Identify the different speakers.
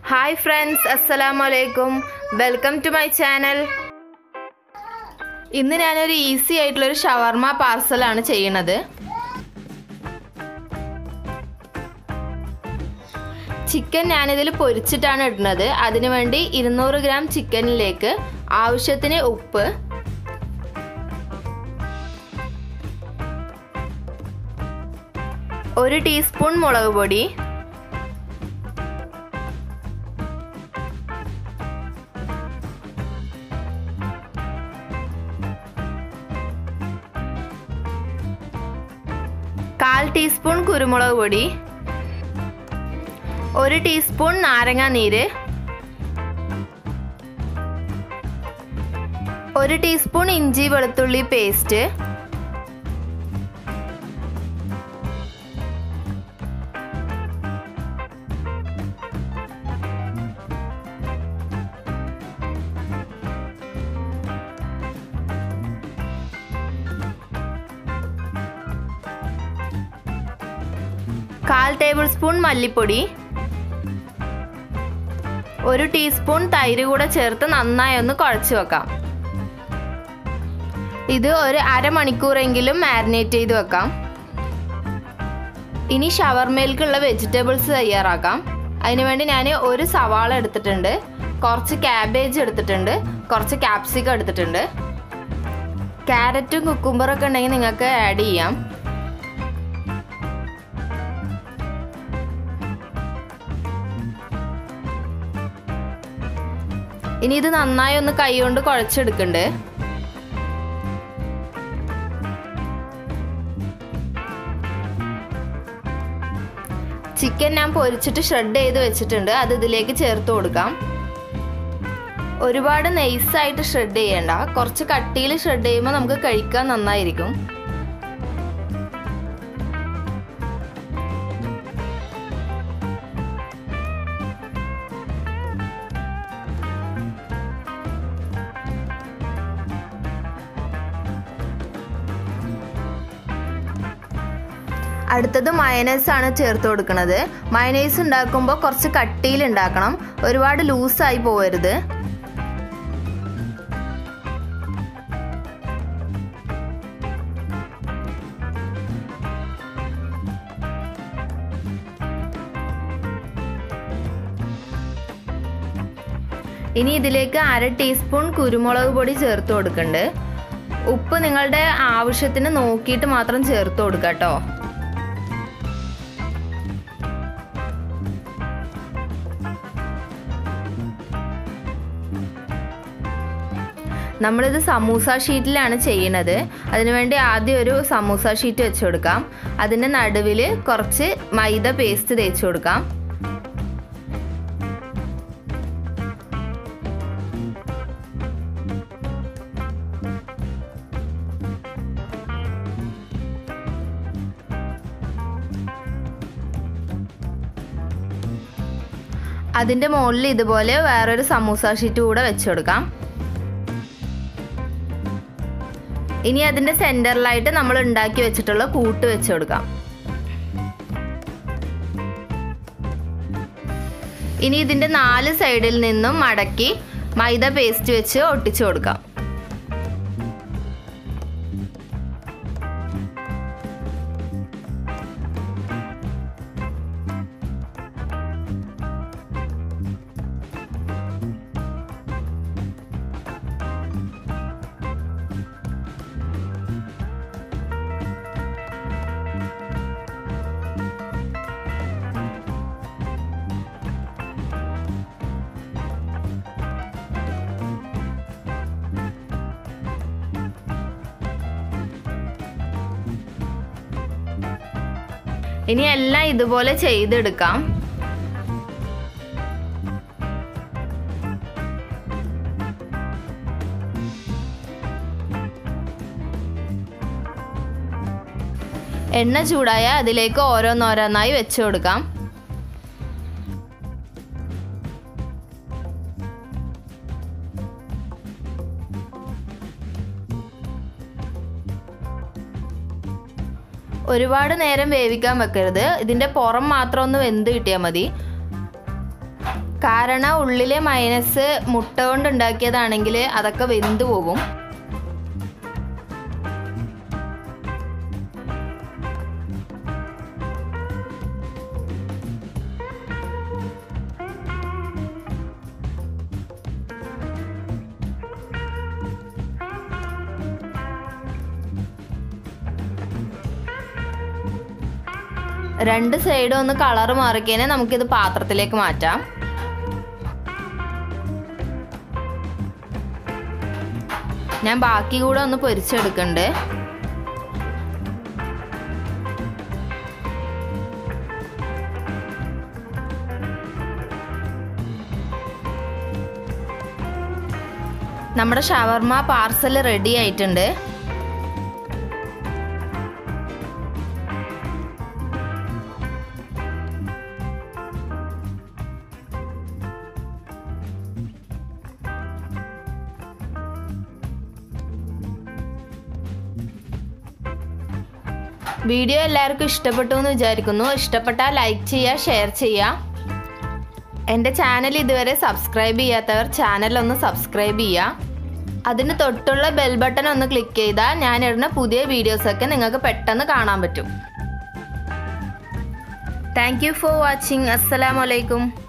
Speaker 1: hi friends അസ്സലാമു അലൈക്കും welcome to my channel ഇന്ന് ഞാനൊരു ഈസി ആയിട്ടുള്ളൊരു ഷവർമ പാർസലാണ് ചെയ്യണത് ചിക്കൻ ഞാനിതിൽ പൊരിച്ചിട്ടാണ് ഇടുന്നത് അതിനുവേണ്ടി ഇരുന്നൂറ് ഗ്രാം ചിക്കനിലേക്ക് ആവശ്യത്തിന് ഉപ്പ് ഒരു ടീസ്പൂൺ മുളക് പൊടി കാൽ ടീസ്പൂൺ കുരുമുളക് പൊടി ഒരു ടീസ്പൂൺ നാരങ്ങ നീര് ഒരു ടീസ്പൂൺ ഇഞ്ചി വെളുത്തുള്ളി പേസ്റ്റ് കാൽ ടേബിൾ സ്പൂൺ മല്ലിപ്പൊടി ഒരു ടീസ്പൂൺ തൈര് കൂടെ ചേർത്ത് നന്നായി ഒന്ന് കുഴച്ച് വെക്കാം ഇത് ഒരു അരമണിക്കൂറെങ്കിലും മാരിനേറ്റ് ചെയ്ത് വെക്കാം ഇനി ഷവർമയിലേക്കുള്ള വെജിറ്റബിൾസ് തയ്യാറാക്കാം അതിനുവേണ്ടി ഞാൻ ഒരു സവാള എടുത്തിട്ടുണ്ട് കുറച്ച് ക്യാബേജ് എടുത്തിട്ടുണ്ട് കുറച്ച് ക്യാപ്സിക്കം എടുത്തിട്ടുണ്ട് ക്യാരറ്റും കുക്കുംബറൊക്കെ ഉണ്ടെങ്കിൽ നിങ്ങൾക്ക് ആഡ് ചെയ്യാം ഇനി ഇത് നന്നായി ഒന്ന് കൈ കൊണ്ട് കുഴച്ചെടുക്കണ്ട് ചിക്കൻ ഞാൻ പൊരിച്ചിട്ട് ഷ്രെഡ് ചെയ്ത് വെച്ചിട്ടുണ്ട് അത് ഇതിലേക്ക് ചേർത്ത് കൊടുക്കാം ഒരുപാട് നെയ്സായിട്ട് ഷ്രെഡ് ചെയ്യണ്ട കുറച്ച് കട്ടിയിൽ ഷ്രെഡ് ചെയ്യുമ്പോൾ നമുക്ക് കഴിക്കാൻ നന്നായിരിക്കും അടുത്തത് മയനൈസ് ആണ് ചേർത്ത് കൊടുക്കുന്നത് മയനൈസ് ഉണ്ടാക്കുമ്പോൾ കുറച്ച് കട്ടിയിൽ ഉണ്ടാക്കണം ഒരുപാട് ലൂസായി പോകരുത് ഇനി ഇതിലേക്ക് അര ടീസ്പൂൺ കുരുമുളക് പൊടി ചേർത്ത് കൊടുക്കുന്നുണ്ട് ഉപ്പ് നിങ്ങളുടെ ആവശ്യത്തിന് നോക്കിയിട്ട് മാത്രം ചേർത്ത് കൊടുക്കുക കേട്ടോ നമ്മളിത് സമൂസ ഷീറ്റിലാണ് ചെയ്യുന്നത് അതിനുവേണ്ടി ആദ്യം ഒരു സമൂസ ഷീറ്റ് വെച്ച് കൊടുക്കാം അതിൻ്റെ നടുവിൽ കുറച്ച് മൈദ പേസ്റ്റ് തേച്ച് കൊടുക്കാം അതിൻ്റെ മുകളിൽ ഇതുപോലെ വേറൊരു സമൂസ ഷീറ്റ് കൂടെ വെച്ച് കൊടുക്കാം ഇനി അതിൻ്റെ സെൻറ്ററിലായിട്ട് നമ്മൾ ഉണ്ടാക്കി വെച്ചിട്ടുള്ള കൂട്ട് വെച്ച് കൊടുക്കാം ഇനി ഇതിൻ്റെ നാല് സൈഡിൽ നിന്നും മടക്കി മൈദ പേസ്റ്റ് വെച്ച് ഒട്ടിച്ചു കൊടുക്കാം ഇനി എല്ലാം ഇതുപോലെ ചെയ്തെടുക്കാം എണ്ണ ചൂടായ അതിലേക്ക് ഓരോന്നോരോന്നായി വെച്ചു കൊടുക്കാം ഒരുപാട് നേരം വേവിക്കാൻ വെക്കരുത് ഇതിൻ്റെ പുറം മാത്രം ഒന്ന് വെന്ത് കിട്ടിയാൽ മതി കാരണം ഉള്ളിലെ മൈനസ് മുട്ട കൊണ്ട് ഉണ്ടാക്കിയതാണെങ്കിൽ അതൊക്കെ വെന്ത് പോകും രണ്ട് സൈഡും ഒന്ന് കളർ മാറിക്കഴിഞ്ഞാൽ നമുക്കിത് പാത്രത്തിലേക്ക് മാറ്റാം ഞാൻ ബാക്കി കൂടെ ഒന്ന് പൊരിച്ചെടുക്കുന്നുണ്ട് നമ്മുടെ ഷവർമ പാർസൽ റെഡി ആയിട്ടുണ്ട് വീഡിയോ എല്ലാവർക്കും ഇഷ്ടപ്പെട്ടു എന്ന് വിചാരിക്കുന്നു ഇഷ്ടപ്പെട്ടാൽ ലൈക്ക് ചെയ്യുക ഷെയർ ചെയ്യുക എൻ്റെ ചാനൽ ഇതുവരെ സബ്സ്ക്രൈബ് ചെയ്യാത്തവർ ചാനൽ ഒന്ന് സബ്സ്ക്രൈബ് ചെയ്യുക അതിന് തൊട്ടുള്ള ബെൽ ബട്ടൺ ഒന്ന് ക്ലിക്ക് ചെയ്താൽ ഞാൻ ഇടുന്ന പുതിയ വീഡിയോസൊക്കെ നിങ്ങൾക്ക് പെട്ടെന്ന് കാണാൻ പറ്റും താങ്ക് യു ഫോർ വാച്ചിങ് അസ്സലാമലൈക്കും